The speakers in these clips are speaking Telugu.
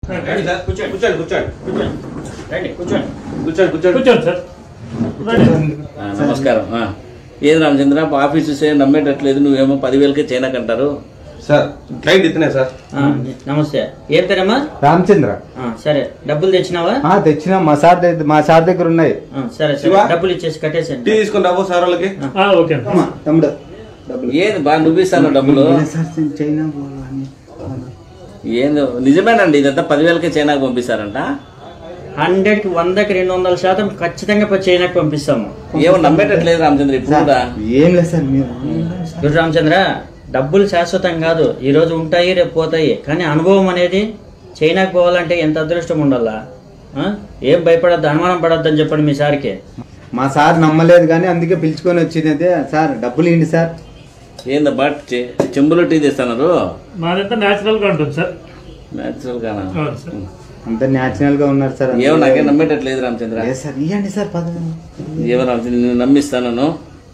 రండి సార్ కూర్చోండి కూర్చోండి కూర్చోండి రండి కూర్చోండి కూర్చోండి కూర్చోండి కూర్చోండి సార్ రండి. ఆ, నమస్కారం ఆ. ఏది రామచంద్ర ఆఫీస్ చూసే నమ్మేటట్లేదు నువ్వేమో పదివేలకే చైనా కంటారు సార్ క్లయింట్ ఇతనే సార్ ఆ, నమస్తే ఏం పేరమ్మా రామచంద్ర ఆ, సరే డబ్బులు తెచ్చినావా ఆ తెచ్చిన మా సార్ దగ్గర మా సార్ దగ్గర ఉన్నాయి ఆ, సరే సరే శివ? డబ్బులు ఇచ్చేసి టీ కట్టేసండి తీసుకుని రాబో సార్ వాళ్ళకి ఆ, ఓకే అన్న. అమ్మా, తమ్ముడు డబ్బులు ఏది బా నువ్వు ఇస్తాను డబ్బులు సార్ చైనా పోవాలని ఏంది నిజమేనండి ఇదంతా పదివేలకే చైనాకు పంపిస్తారంట హండ్రెడ్ కి వందకి రెండు వందల శాతం ఖచ్చితంగా ప- చైనాకి పంపిస్తాము ఏమో నమ్మేటట్లేదు రామచంద్ర ఇప్పుడు కూడా ఏం లేదు సార్ మీరు గురు రామచంద్ర డబ్బులు శాశ్వతం కాదు ఈ రోజు ఉంటాయి రేపు పోతాయి కానీ అనుభవం అనేది చైనాకి పోవాలంటే ఎంత అదృష్టం ఉండాలా ఆ? ఏం భయపడద్దు అనుమానం పడద్దు అని చెప్పండి మీ సార్కి మా సార్ నమ్మలేదు కానీ అందుకే పిలుచుకొని వచ్చింది అయితే సార్ డబ్బులు ఏంటి సార్ ఏందబ్బా చె- చెంబులో టీ తెస్తున్నారు మాదంతా న్యాచురల్ గా ఉంటుంది సార్ న్యాచురల్ గానా అవును సార్ అంత న్యాచురల్ గా ఉన్నారు సార్ ఏమో నాకేం నమ్మేటట్లేదు రామచంద్ర లేదు సార్ ఇవ్వండి సార్ పదవి ఏమో రామచంద్ర నేను నమ్మిస్తాను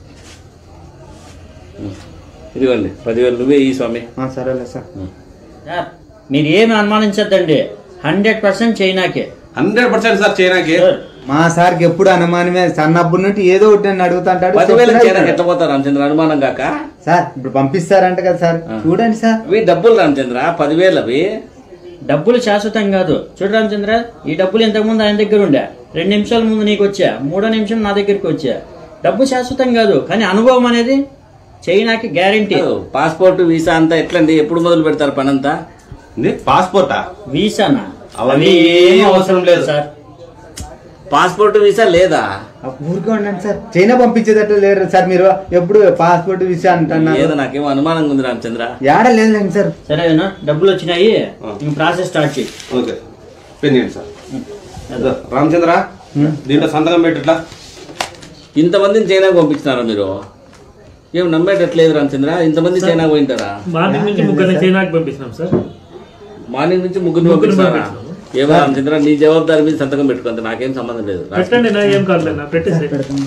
ఇదిగోండి పదివేలు నువ్వే ఈ స్వామి ఆ, సరేలే సార్ సార్ మీరు ఏమి అనుమానించద్దండి హండ్రెడ్ పర్సెంట్ చైనాకే హండ్రెడ్ పర్సెంట్ సార్ చైనాకి సార్, మా సార్కి ఎప్పుడు అనుమానమే సన్నప్పుడు నుండి ఏదో ఒకటి నన్ను అడుగుతాంటాడు పదివేలు చెప్తున్నాడు. చైనాకి ఎట్లా పోతారు రామచంద్ర అనుమానం కాక సార్ ఇప్పుడు పంపిస్తారంట కదా సార్ చూడండి సార్ అవి డబ్బులు రామచంద్ర పదివేలు అవి డబ్బులు శాశ్వతం కాదు చూడు రామచంద్ర ఈ డబ్బులు ఇంతకుముందు ఆయన దగ్గర ఉండే రెండు నిమిషాల ముందు నీకు వచ్చా మూడో నిమిషం నా దగ్గరికి వచ్చా డబ్బు శాశ్వతం కాదు కానీ అనుభవం అనేది చైనాకి గ్యారంటీ పాస్పోర్ట్ వీసా అంతా ఎట్లండి ఎప్పుడు మొదలు పెడతారు పనంతా పాస్పోర్టా వీసానా అవన్నీ అవి ఏం అవసరం లేదు. సార్ పాస్పోర్ట్ వీసా లేదా ఆ, ఊరికే ఉండండి సార్ చైనా పంపించేటట్లు లేరు సార్ మీరు ఎప్పుడు పాస్పోర్ట్ విషయం ఏదో అంటున్నారు నాకేమో అనుమానంగా ఉంది రామచంద్ర ఏడ లేదులేండి సార్ సరేనా డబ్బులు వచ్చినాయి ఇంక ప్రాసెస్ స్టార్ట్ చేయి ఓకే పెన్ చేయండి సార్ ఇదో, రామచంద్ర దీంట్లో సంతకం పెట్టట్లా ఇంతమందిని చైనాకు పంపించినారా మీరు ఏం నమ్మేటట్లేదు రామచంద్ర ఇంతమంది చైనా పోయింటారా మార్నింగ్ నుంచి ముగ్గురిని చైనాకి పంపిస్తున్నాం సార్ మార్నింగ్ నుంచి ముగ్గురు ముగ్గురిని పంపిస్తారా పంపించాము. ఏమో రామచంద్ర నీ జవాబుదారి మీద సంతకం పెట్టుకుంది నాకేం సంబంధం లేదు రాసుకో. పెట్టండి నా ఏం కాదు నా పెట్టేసి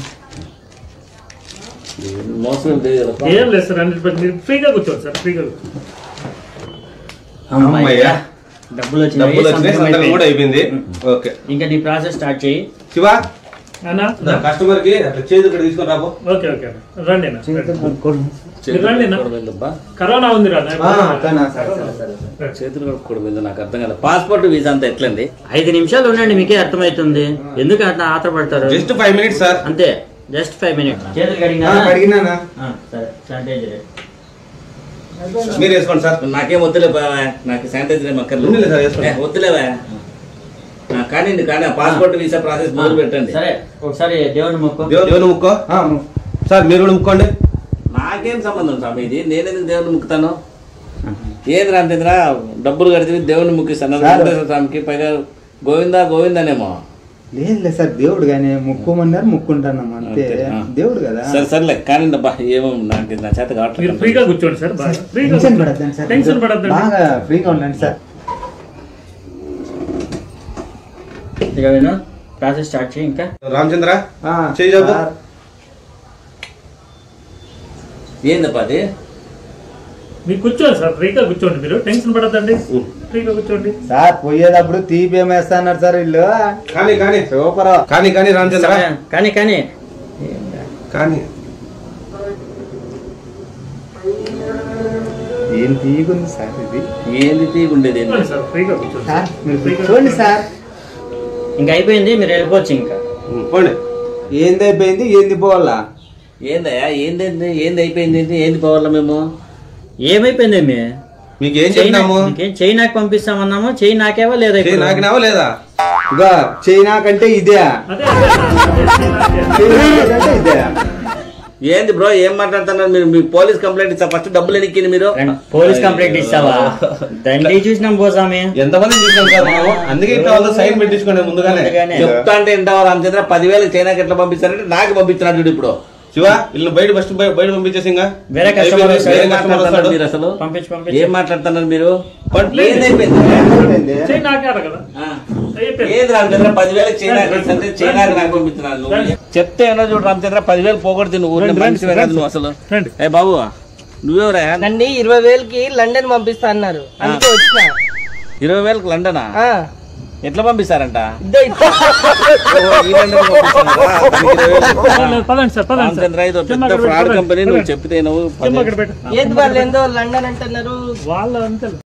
మోసం ఏం లేదు కదా. ఏం లేదు సార్ హండ్రెడ్ పర్సెంట్ మీరు ఫ్రీగా కూర్చోండి సార్ ఫ్రీగా కూర్చోండి అమ్మయ్య. డబ్బులు వచ్చినాయి డబ్బులు వచ్చినాయి సంతకం సంతకం కూడా అయిపోయింది. అయిపోయింది ఓకే ఇంకా నీ ప్రాసెస్ స్టార్ట్ చేయి శివ అన్నా కస్టమర్ కి అట్లా చేతి ఇక్కడ తీసుకొని రాబో ఓకే ఓకే అన్న. రండి అన్న రండి. చేతులు రండి నా. కడుక్కోవడం ఏందబ్బా? కరోనా ఉంది రా ఆ, అట్లానా సార్ సరే, సరే, సరే. చేతులు కడుక్కోవడం ఏందో నాకు అర్థం కాదు పాస్పోర్ట్ వీసా అంతా ఎట్లండి ఐదు నిమిషాలు ఉండండి మీకే అర్థమవుతుంది ఎందుకు అట్లా ఆత్రపడతారు జస్ట్ ఫైవ్ మినిట్స్ సార్ అంతే జస్ట్ ఫైవ్ మినిట్స్ చేతులు ఆ, కడిగినా అడిగినానా ఆ, సరే శానిటైజర్ మీరు వేసుకోండి సార్ నాకేం వద్దులే బావా. నాకు శానిటైజర్ ఏం అక్కర్లేదు ఉందిలే సార్, వేసుకోండి. ఏ, వద్దులేవా ఆ, కానివ్వండి కానీ పాస్పోర్ట్ వీసా ప్రాసెస్ మొదలు పెట్టండి సరే ఒకసారి దేవుని మొక్కు దేవు- దేవుని ముక్కో ఆ, సార్ మీరు కూడా ముక్కోండి నాకేం సంబంధం స్వామి ఇది నేనెందుకు దేవుని ముక్కుతాను ఏది రామచంద్ర డబ్బులు కడితే దేవుని ముక్కిస్తాను సార్. వెంకటేశ్వర స్వామికి పైగా గోవిందా గోవిందనేమో లేదులే సార్ దేవుడు కానీ ముక్కుమన్నారు ముక్కుంటున్నాం అంతే అంతే, ఆ. దేవుడు కదా సరే సర్లే కానీ అబ్బా ఏమో నాకు ఇది నా చేత మీరు కావట్లేదు ఫ్రీగా కూర్చోండి సార్ బాగా ఫ్రీగా టెన్షన్ కూర్చోండి. పడద్దండి సార్ టెన్షన్ పడద్దండి బాగా ఫ్రీగా ఉండండి సార్ ఇక విను ప్రాసెస్ స్టార్ట్ చేయి ఇంకా రామచంద్ర ఆ, చేయి చెప్పు. సార్, ఏందప్పా అది మీరు కూర్చోండి సార్ ఫ్రీగా కూర్చోండి మీరు టెన్షన్ పడద్దండి ఫ్రీగా కూర్చోండి సార్ పోయేటప్పుడు తీపి ఏమేస్తున్నారు సార్ వీళ్ళు కానీ కానీ సూపర్ కానీ కానీ రామచంద్ర సరే, కానీ కానీ కానీ ఏం తీగుంది సార్ ఇది ఏంది తీగుండేది ఏంది? కూర్చోండి సార్ ఫ్రీగా కూర్చోండి సార్ మీరు కూర్చోండి సార్ ఇంకా అయిపోయింది మీరు వెళ్ళిపోవచ్చు ఇంకా ఉమ్, పోండి ఏంది అయిపోయింది ఏంది పోవాలా ఏందయ్యా ఏంది ఏంది అయిపోయింది ఏంది ఏంది పోవాలా మేము ఏమైపోయింది మీ మీకు ఏం చెప్తాము చైనాకి పంపిస్తామన్నాము చైనాకేవా లేదా చేయి ఇప్పుడు? నాకినావా లేదా ఇక చైనా కంటే ఇదే అదే అదే అదే. చైనా కంటే ఇదే ఏంది బ్రో ఏం మాట్లాడుతున్నారు మీరు మీ పోలీస్ కంప్లైంట్ ఇచ్చా ఫస్ట్ డబ్బులు ఎనిక్కింది మీరు రండి, పోలీస్ కంప్లైంట్ ఇస్తావా దండి చూసినాం పోసామి ఎంతమంది చూసాం సార్ మనం అందుకే ఇట్లా వాళ్ళతో సైన్ పెట్టించుకోండి ముందుగానే ముందుగానే. చెప్తా అంటే ఏంటావా రామచంద్ర పదివేలు చైనాకి ఎట్లా పంపిస్తారంటే నాకు పంపించినాడు చూడు ఇప్పుడు శివ ఇల్లు బయట ఫస్ట్ బయట పంపించేసి ఇంకా వేరే customer అయిపోయింది, వస్తాడు. వేరే ఏం customer మాట్లాడుతున్నారు వస్తాడు. మీరు అసలు పంపించు పంపించు ఏం మాట్లాడుతున్నారు మీరు పంపలేదు. ఏందైపోయింది అయిపోయింది. చేయి నాకే అడ కదా ఆ. అయిపోయింది ఏది రామచంద్ర పదివేలు చైనాకి అంటే చైనాకి నాకు పంపించినాను నువ్వు చెప్తే ఏమో చూడు రామచంద్ర పదివేలు పోగొడుతుంది నువ్వు ఊరికే రండి, మనిషివే రండి, కాదు నువ్వు అసలు రండి ఏ బాబు నువ్వెవరా నన్ను ఇరవై వేలకి లండన్ పంపిస్తా అన్నారు అందుకే వచ్చిన ఇరవై వేలకు లండనా ఆ, ఎట్లా పంపిస్తారంట ఇద్దో ఇద్దో. ఈ లండన్ పంపిస్తున్నారా? దానికి ఇరవై వేలు. పదండి, పదండి సార్ పదండి సార్ రామచంద్ర ఇది ఒక చెమ్మ పెద్ద అక్కడ పెట్టు, ఫ్రాడ్ పదండి, కంపెనీ నువ్వు పదండి. చెప్తే నువ్వు చెమ్మ అక్కడ పెట్టు ఏంది వాళ్ళు ఏందో లండన్ అంటున్నారు వాళ్ళ అంతే